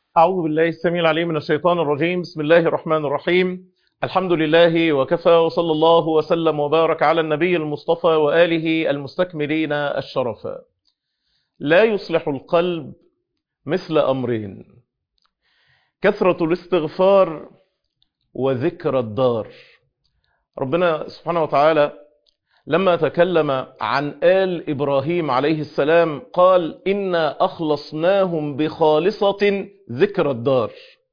أعوذ بالله السميع العليم من الشيطان الرجيم بسم الله الرحمن الرحيم الحمد لله وكفى وصلى الله وسلم وبارك على النبي المصطفى وآله المستكملين الشرفا لا يصلح القلب مثل أمرين كثرة الاستغفار وذكر الدار ربنا سبحانه وتعالى لما تكلم عن آل إبراهيم عليه السلام قال إنا أخلصناهم بخالصة ذكر الدار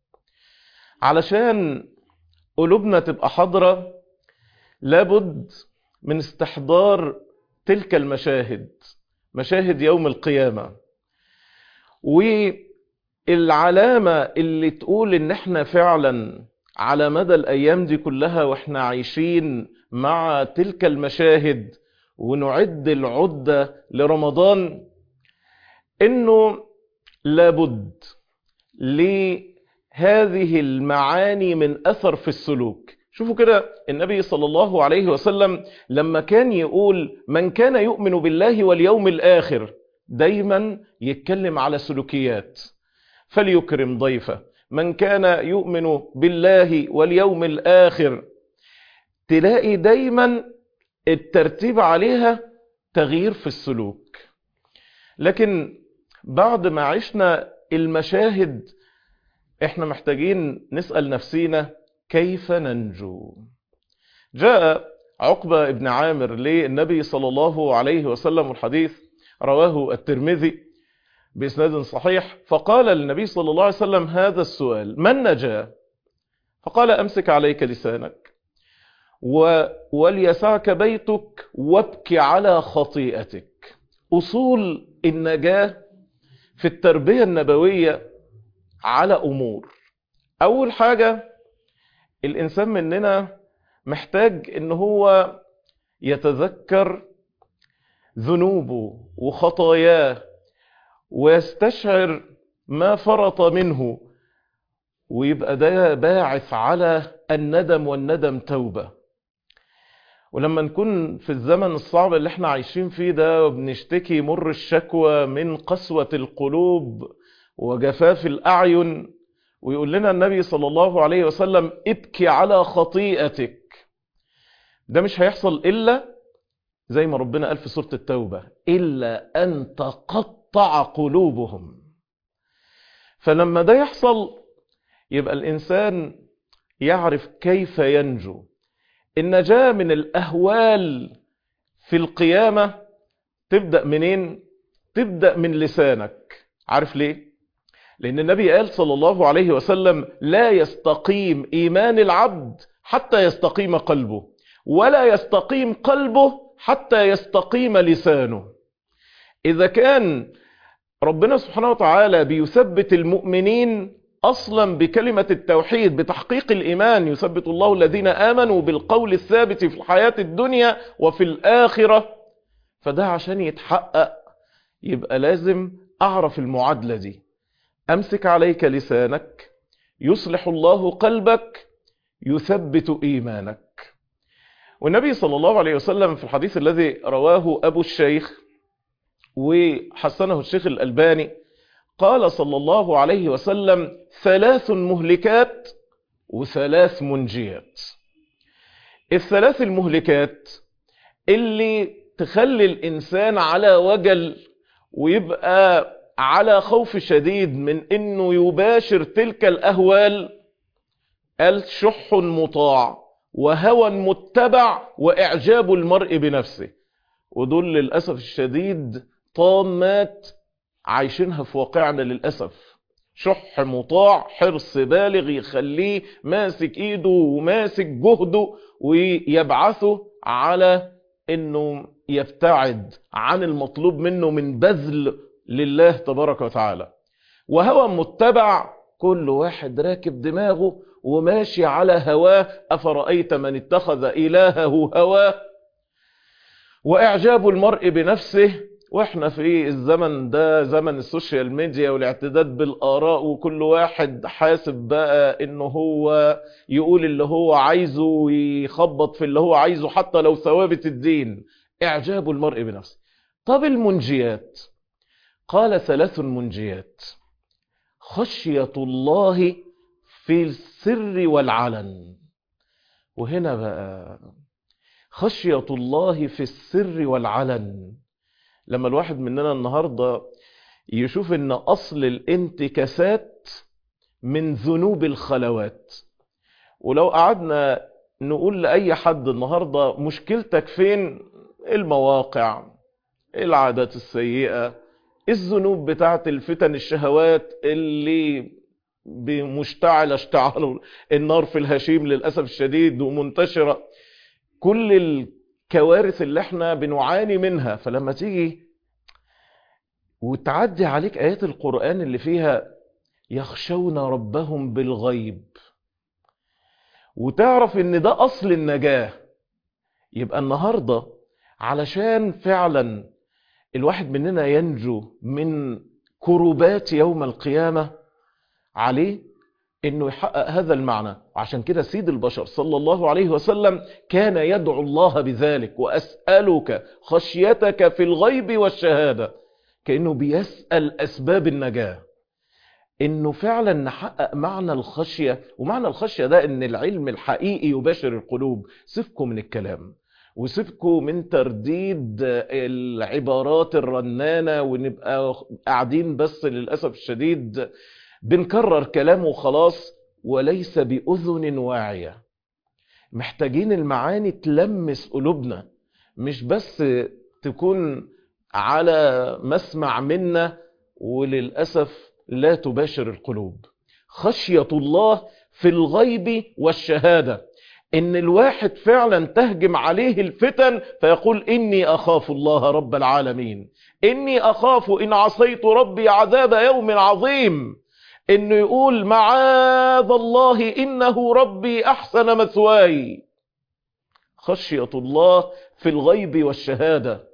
علشان قلوبنا تبقى حاضرة لابد من استحضار تلك المشاهد مشاهد يوم القيامة والعلامة اللي تقول ان احنا فعلا على مدى الايام دي كلها واحنا عايشين مع تلك المشاهد ونعد العدة لرمضان انه لابد لهذه المعاني من اثر في السلوك شوفوا كده النبي صلى الله عليه وسلم لما كان يقول من كان يؤمن بالله واليوم الاخر دايما يتكلم على سلوكيات فليكرم ضيفه من كان يؤمن بالله واليوم الاخر تلاقي دايما الترتيب عليها تغيير في السلوك لكن بعد ما عشنا المشاهد احنا محتاجين نسأل نفسينا كيف ننجو جاء عقبة ابن عامر للنبي صلى الله عليه وسلم الحديث رواه الترمذي بإسناد صحيح فقال للنبي صلى الله عليه وسلم هذا السؤال من نجا فقال أمسك عليك لسانك و... وليسعك بيتك وابك على خطيئتك أصول النجاة في التربية النبوية على أمور أول حاجة الإنسان مننا محتاج إن هو يتذكر ذنوبه وخطاياه ويستشعر ما فرط منه ويبقى ده باعث على الندم والندم توبة ولما نكون في الزمن الصعب اللي احنا عايشين فيه ده وبنشتكي مر الشكوى من قسوة القلوب وجفاف الأعين ويقول لنا النبي صلى الله عليه وسلم ابكي على خطيئتك ده مش هيحصل إلا زي ما ربنا قال في سورة التوبة إلا أن تقطع قلوبهم فلما ده يحصل يبقى الإنسان يعرف كيف ينجو النجاة من الأهوال في القيامة تبدأ منين؟ تبدأ من لسانك عارف ليه؟ لأن النبي قال صلى الله عليه وسلم لا يستقيم إيمان العبد حتى يستقيم قلبه ولا يستقيم قلبه حتى يستقيم لسانه إذا كان ربنا سبحانه وتعالى بيثبت المؤمنين أصلا بكلمة التوحيد بتحقيق الإيمان يثبت الله الذين آمنوا بالقول الثابت في الحياة الدنيا وفي الآخرة فده عشان يتحقق يبقى لازم أعرف المعادلة دي أمسك عليك لسانك يصلح الله قلبك يثبت إيمانك والنبي صلى الله عليه وسلم في الحديث الذي رواه أبو الشيخ وحسنه الشيخ الألباني قال صلى الله عليه وسلم ثلاث مهلكات وثلاث منجيات الثلاث المهلكات اللي تخلي الإنسان على وجل ويبقى على خوف شديد من انه يباشر تلك الاهوال قال شح مطاع وهوى متبع واعجاب المرء بنفسه ودول للاسف الشديد طامات عايشينها في واقعنا للاسف شح مطاع حرص بالغ يخليه ماسك ايده وماسك جهده ويبعثه على انه يبتعد عن المطلوب منه من بذل لله تبارك وتعالى وهوى متبع كل واحد راكب دماغه وماشي على هواه أفرأيت من اتخذ إلهه هواه وإعجاب المرء بنفسه واحنا في الزمن ده زمن السوشيال ميديا والاعتداد بالآراء وكل واحد حاسب بقى انه هو يقول اللي هو عايزه ويخبط في اللي هو عايزه حتى لو ثوابت الدين اعجاب المرء بنفسه طب المنجيات قال ثلاث منجيات خشية الله في السر والعلن وهنا بقى خشية الله في السر والعلن لما الواحد مننا النهاردة يشوف ان اصل الانتكاسات من ذنوب الخلوات ولو قعدنا نقول لأي حد النهاردة مشكلتك فين المواقع العادات السيئة الذنوب بتاعت الفتن الشهوات اللي بمشتعلة اشتعال النار في الهشيم للأسف الشديد ومنتشرة كل الكوارث اللي احنا بنعاني منها فلما تيجي وتعدي عليك آيات القرآن اللي فيها يخشون ربهم بالغيب وتعرف ان ده اصل النجاة يبقى النهاردة علشان فعلا الواحد مننا ينجو من كربات يوم القيامة عليه انه يحقق هذا المعنى وعشان كده سيد البشر صلى الله عليه وسلم كان يدعو الله بذلك واسألك خشيتك في الغيب والشهادة كأنه بيسأل اسباب النجاه انه فعلا نحقق معنى الخشية ومعنى الخشية ده ان العلم الحقيقي يباشر القلوب سيبكم من الكلام وسيبكم من ترديد العبارات الرنانة ونبقى قاعدين بس للأسف الشديد بنكرر كلام وخلاص وليس بأذن واعية محتاجين المعاني تلمس قلوبنا مش بس تكون على مسمع منا وللأسف لا تباشر القلوب خشية الله في الغيب والشهادة ان الواحد فعلا تهجم عليه الفتن فيقول اني اخاف الله رب العالمين اني اخاف ان عصيت ربي عذاب يوم عظيم انه يقول معاذ الله انه ربي احسن مثواي خشية الله في الغيب والشهادة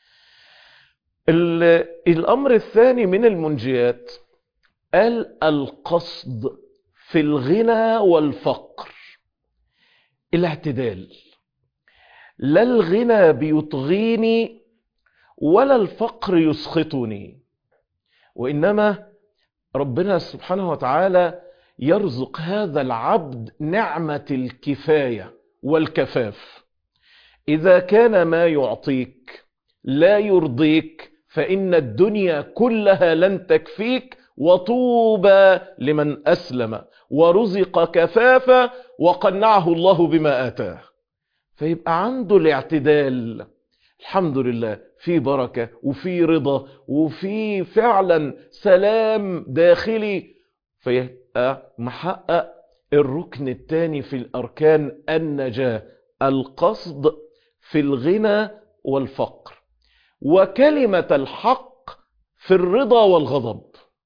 الامر الثاني من المنجيات قال القصد في الغنى والفقر الاعتدال لا الغنى بيطغيني ولا الفقر يسخطني وإنما ربنا سبحانه وتعالى يرزق هذا العبد نعمة الكفاية والكفاف إذا كان ما يعطيك لا يرضيك فإن الدنيا كلها لن تكفيك وطوبى لمن أسلم ورزق كفافا وقنعه الله بما آتاه فيبقى عنده الاعتدال الحمد لله في بركة وفي رضا وفي فعلا سلام داخلي فيبقى محقق الركن الثاني في الأركان النجاة القصد في الغنى والفقر وكلمة الحق في الرضا والغضب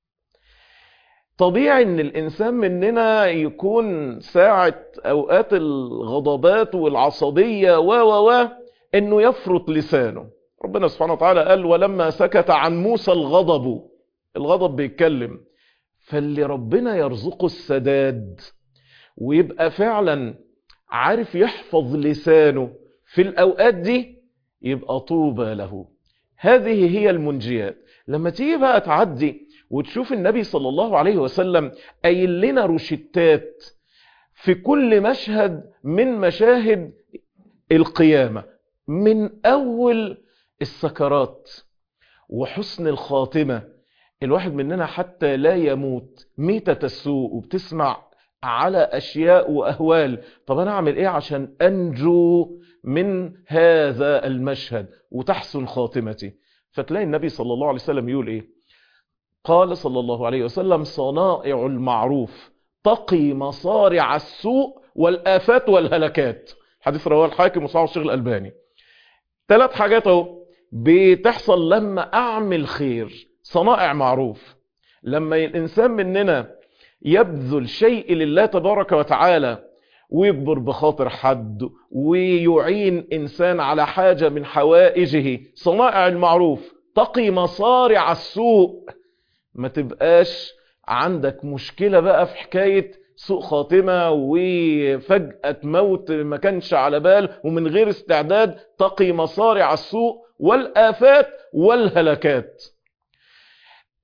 طبيعي ان الانسان مننا يكون ساعة اوقات الغضبات والعصبية و و و انه يفرط لسانه ربنا سبحانه وتعالى قال ولما سكت عن موسى الغضب الغضب بيتكلم فاللي ربنا يرزقه السداد ويبقى فعلا عارف يحفظ لسانه في الاوقات دي يبقى طوبى له هذه هي المنجيات لما تيجي بقى تعدي وتشوف النبي صلى الله عليه وسلم قايل لنا روشتات في كل مشهد من مشاهد القيامة من أول السكرات وحسن الخاتمة الواحد مننا حتى لا يموت ميتة السوء وبتسمع على أشياء وأهوال طب أنا أعمل إيه عشان أنجو من هذا المشهد وتحسن خاتمتي فتلاقي النبي صلى الله عليه وسلم يقول إيه قال صلى الله عليه وسلم صنائع المعروف تقي مصارع السوء والآفات والهلكات حديث رواه الحاكم وصححه الشيخ الألباني ثلاث حاجات اهو بتحصل لما أعمل خير صنائع معروف لما الإنسان مننا يبذل شيء لله تبارك وتعالى ويكبر بخاطر حد ويعين إنسان على حاجة من حوائجه صنائع المعروف تقي مصارع السوء ما تبقاش عندك مشكلة بقى في حكاية سوء خاتمة وفجأة موت ما كانش على بال ومن غير استعداد تقي مصارع السوء والآفات والهلكات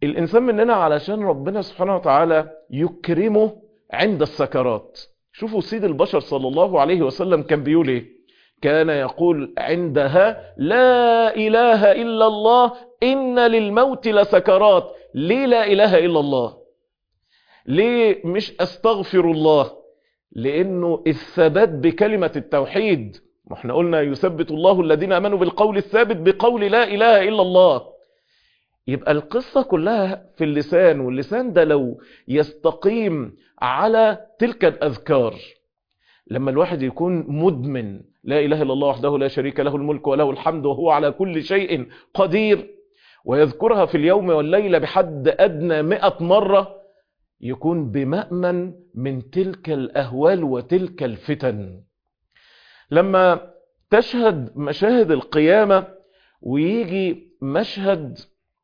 الإنسان مننا علشان ربنا سبحانه وتعالى يكرمه عند السكرات شوفوا سيد البشر صلى الله عليه وسلم كان بيقول ايه كان يقول عندها لا إله إلا الله إن للموت لسكرات ليه لا إله إلا الله ليه مش أستغفر الله لأنه الثبات بكلمة التوحيد ما احنا قلنا يثبت الله الذين امنوا بالقول الثابت بقول لا اله الا الله يبقى القصة كلها في اللسان واللسان ده لو يستقيم على تلك الأذكار لما الواحد يكون مدمن لا إله إلا الله وحده لا شريك له الملك وله الحمد وهو على كل شيء قدير ويذكرها في اليوم والليلة بحد أدنى مئة مرة يكون بمأمن من تلك الأهوال وتلك الفتن لما تشهد مشاهد القيامة ويجي مشهد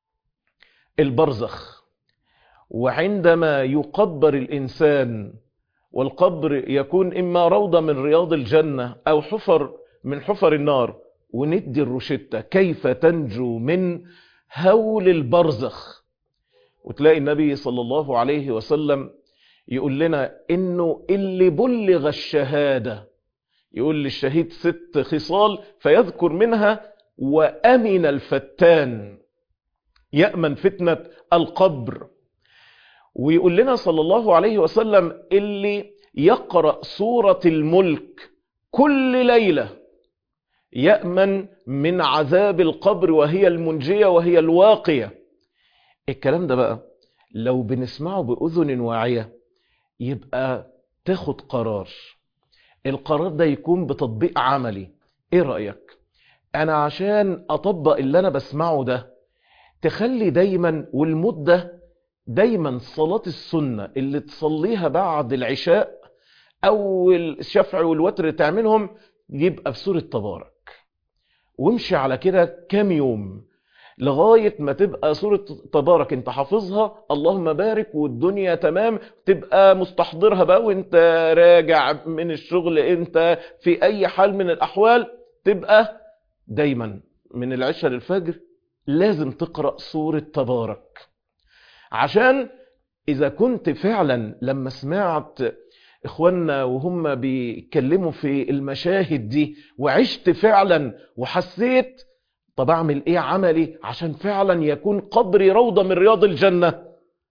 البرزخ وعندما يقبر الإنسان والقبر يكون إما روضة من رياض الجنة أو حفر من حفر النار وندي الروشتة كيف تنجو من هول البرزخ وتلاقي النبي صلى الله عليه وسلم يقول لنا إنه اللي بلغ الشهادة يقول للشهيد ست خصال فيذكر منها وأمن الفتان يأمن فتنة القبر ويقول لنا صلى الله عليه وسلم اللي يقرأ سورة الملك كل ليلة يأمن من عذاب القبر وهي المنجية وهي الواقية الكلام ده بقى لو بنسمعه بأذن واعية يبقى تاخد قرار القرار ده يكون بتطبيق عملي ايه رأيك انا عشان اطبق اللي انا بسمعه ده تخلي دايما والمدة دايما صلاة السنة اللي تصليها بعد العشاء او الشفع والوتر تعملهم يبقى بسورة تبارك وامشي على كده كام يوم لغاية ما تبقى سورة تبارك انت حافظها اللهم بارك والدنيا تمام تبقى مستحضرها بقى وانت راجع من الشغل انت في اي حال من الاحوال تبقى دايما من العشاء للفجر لازم تقرأ سورة تبارك عشان اذا كنت فعلا لما سمعت اخواننا وهم بيتكلموا في المشاهد دي وعشت فعلا وحسيت طب اعمل ايه عملي عشان فعلا يكون قبري روضة من رياض الجنة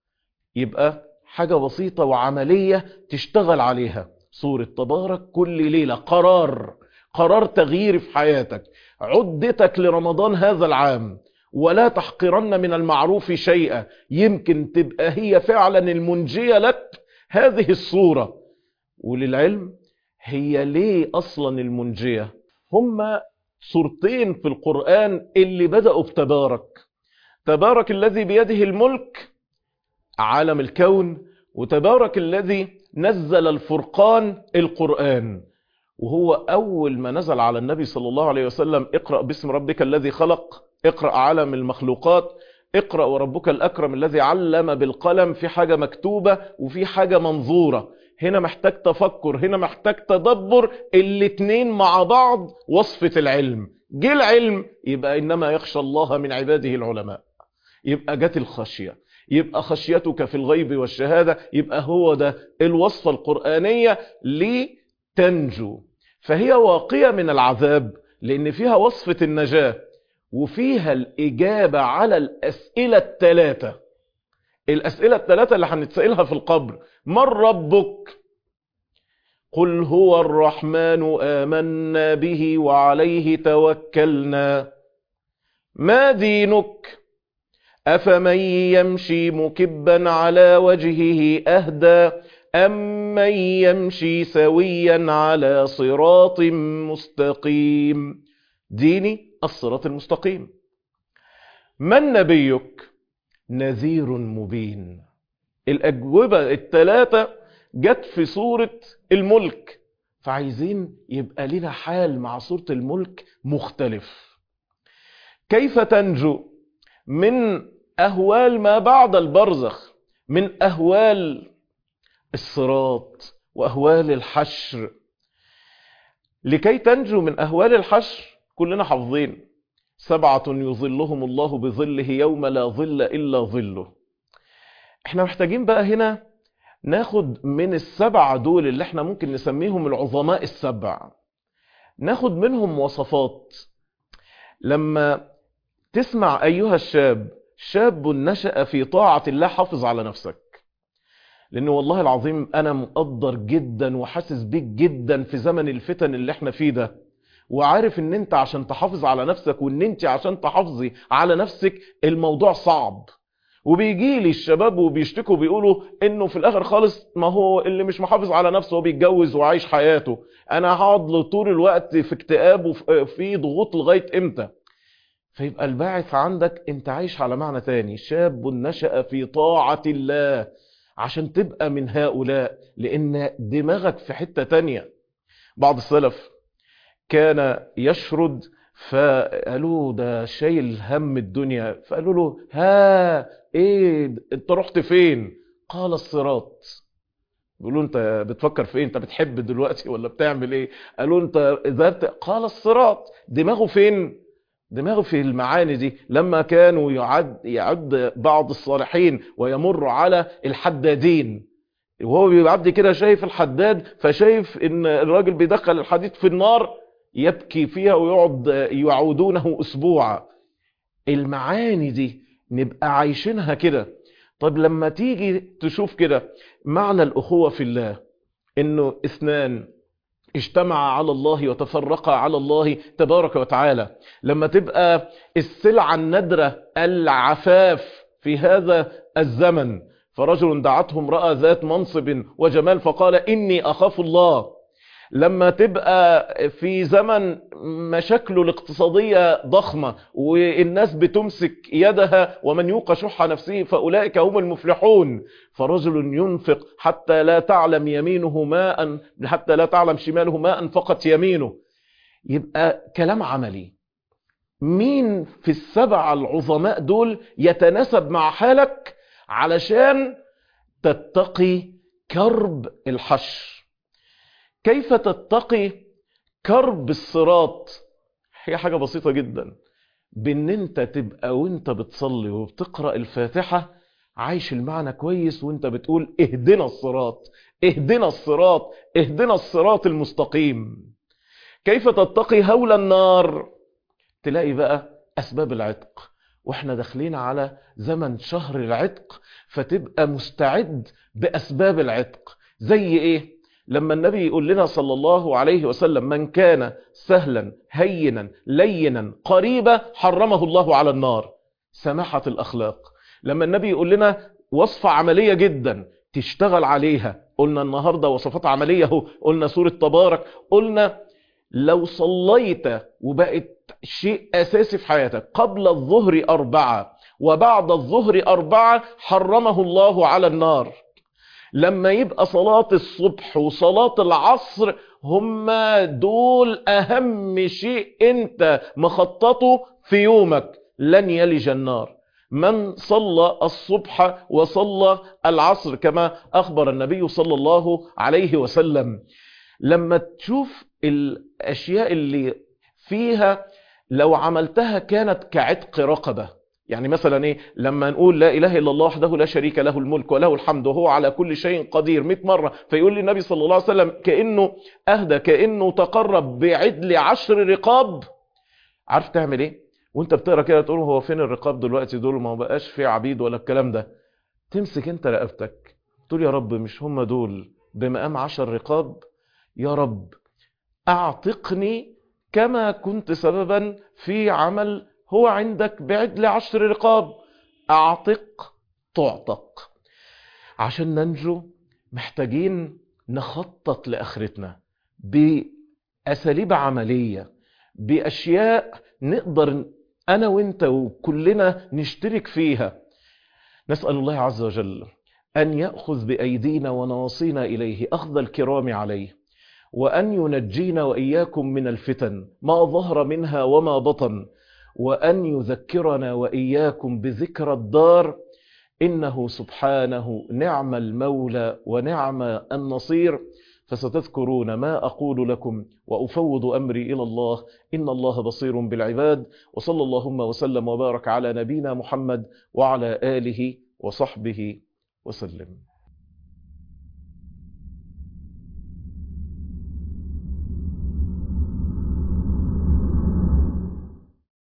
يبقى حاجة بسيطة وعملية تشتغل عليها سورة تبارك كل ليلة قرار قرار تغيير في حياتك عدتك لرمضان هذا العام ولا تحقرن من المعروف شيئا يمكن تبقى هي فعلا المنجية لك هذه الصورة وللعلم هي ليه أصلا المنجية هم صورتين في القرآن اللي بدأوا بتبارك تبارك الذي بيده الملك عالم الكون وتبارك الذي نزل الفرقان القرآن وهو أول ما نزل على النبي صلى الله عليه وسلم اقرأ باسم ربك الذي خلق اقرأ عالم المخلوقات اقرأ وربك الأكرم الذي علم بالقلم في حاجة مكتوبة وفي حاجة منظورة هنا محتاج تفكر هنا محتاج تدبر الاتنين مع بعض وصفة العلم جه العلم يبقى إنما يخشى الله من عباده العلماء يبقى جت الخشية يبقى خشيتك في الغيب والشهادة يبقى هو ده الوصفة القرآنية لتنجو فهي واقية من العذاب لأن فيها وصفة النجاة وفيها الإجابة على الأسئلة الثلاثة الأسئلة الثلاثة اللي هنتسألها في القبر من ربك قل هو الرحمن آمنا به وعليه توكلنا ما دينك أفمن يمشي مكبا على وجهه أهدى أم من يمشي سويا على صراط مستقيم ديني الصراط المستقيم من نبيك نذير مبين الأجوبة الثلاثة جت في سورة الملك فعايزين يبقى لنا حال مع سورة الملك مختلف كيف تنجو من أهوال ما بعد البرزخ من أهوال الصراط وأهوال الحشر لكي تنجو من أهوال الحشر كلنا حافظين سبعة يظلهم الله بظله يوم لا ظل إلا ظله احنا محتاجين بقى هنا ناخد من السبعة دول اللي احنا ممكن نسميهم العظماء السبع ناخد منهم مواصفات لما تسمع أيها الشاب شاب نشأ في طاعة الله حافظ على نفسك لأنه والله العظيم أنا مقدر جدا وحاسس بيك جدا في زمن الفتن اللي احنا فيه ده وعارف ان انت عشان تحافظ على نفسك وان انت عشان تحافظي على نفسك الموضوع صعب وبيجي لي الشباب وبيشتكوا بيقولوا انه في الاخر خالص ما هو اللي مش محافظ على نفسه هو بيتجوز وعايش حياته انا هقعد له طول الوقت في اكتئاب وفي ضغوط لغايه امتى فيبقى الباعث عندك انت عايش على معنى تاني شاب نشأ في طاعة الله عشان تبقى من هؤلاء لان دماغك في حتة تانية بعض السلف كان يشرد فقالوا ده شايل هم الدنيا فقالوا له ها ايه انت رحت فين قال الصراط بيقولوا انت بتفكر في ايه انت بتحب دلوقتي ولا بتعمل ايه قالوا انت ذهبت قال الصراط دماغه فين دماغه في المعاني دي لما كانوا يعد يعد بعض الصالحين ويمر على الحدادين وهو بيعدي كده شايف الحداد فشايف ان الراجل بيدخل الحديد في النار يبكي فيها ويقعد يعودونه اسبوعا المعاني دي نبقى عايشينها كده طب لما تيجي تشوف كده معنى الأخوة في الله انه اثنان اجتمع على الله وتفرقا على الله تبارك وتعالى لما تبقى السلعة الندرة العفاف في هذا الزمن فرجل دعته امرأة ذات منصب وجمال فقال إني أخاف الله لما تبقى في زمن مشاكله الاقتصادية ضخمة والناس بتمسك يدها ومن يوق شح نفسه فأولئك هم المفلحون فرجل ينفق حتى لا تعلم يمينه ما أن حتى لا تعلم شماله ما أنفقت يمينه يبقى كلام عملي مين في السبع العظماء دول يتناسب مع حالك علشان تتقي كرب الحشر كيف تتقي كرب الصراط هي حاجة بسيطة جدا بان انت تبقى وانت بتصلي وبتقرأ الفاتحة عايش المعنى كويس وانت بتقول اهدنا الصراط اهدنا الصراط اهدنا الصراط المستقيم كيف تتقي هول النار تلاقي بقى اسباب العتق واحنا داخلين على زمن شهر العتق فتبقى مستعد باسباب العتق زي ايه لما النبي يقول لنا صلى الله عليه وسلم من كان سهلا هينا لينا قريبا حرمه الله على النار سماحة الأخلاق لما النبي يقول لنا وصفة عملية جدا تشتغل عليها قلنا النهاردة وصفات عملية هو قلنا سورة تبارك قلنا لو صليت وبقت شيء أساسي في حياتك قبل الظهر أربعة وبعد الظهر أربعة حرمه الله على النار لما يبقى صلاة الصبح وصلاة العصر هما دول أهم شيء أنت مخططه في يومك لن يلج النار من صلى الصبح وصلى العصر كما أخبر النبي صلى الله عليه وسلم لما تشوف الأشياء اللي فيها لو عملتها كانت كعتق رقبة يعني مثلا ايه لما نقول لا اله الا الله وحده لا شريك له الملك وله الحمد وهو على كل شيء قدير 100 مره فيقول لي النبي صلى الله عليه وسلم كانه اهدى كانه تقرب بعدل عشر رقاب عارف تعمل ايه وانت بتقرا كده تقول هو فين الرقاب دلوقتي دول ما بقاش في عبيد ولا الكلام ده تمسك انت رقبتك تقول يا رب مش هم دول بمقام عشر رقاب يا رب اعتقني كما كنت سببا في عمل هو عندك بعدل عشر رقاب اعتق تعتق عشان ننجو محتاجين نخطط لاخرتنا باساليب عمليه باشياء نقدر انا وانت وكلنا نشترك فيها نسال الله عز وجل ان ياخذ بايدينا ونواصينا اليه اخذ الكرام عليه وان ينجينا واياكم من الفتن ما ظهر منها وما بطن وأن يذكرنا وإياكم بذكر الدار إنه سبحانه نعم المولى ونعم النصير فستذكرون ما أقول لكم وأفوض أمري إلى الله إن الله بصير بالعباد وصلى اللهم وسلم وبارك على نبينا محمد وعلى آله وصحبه وسلم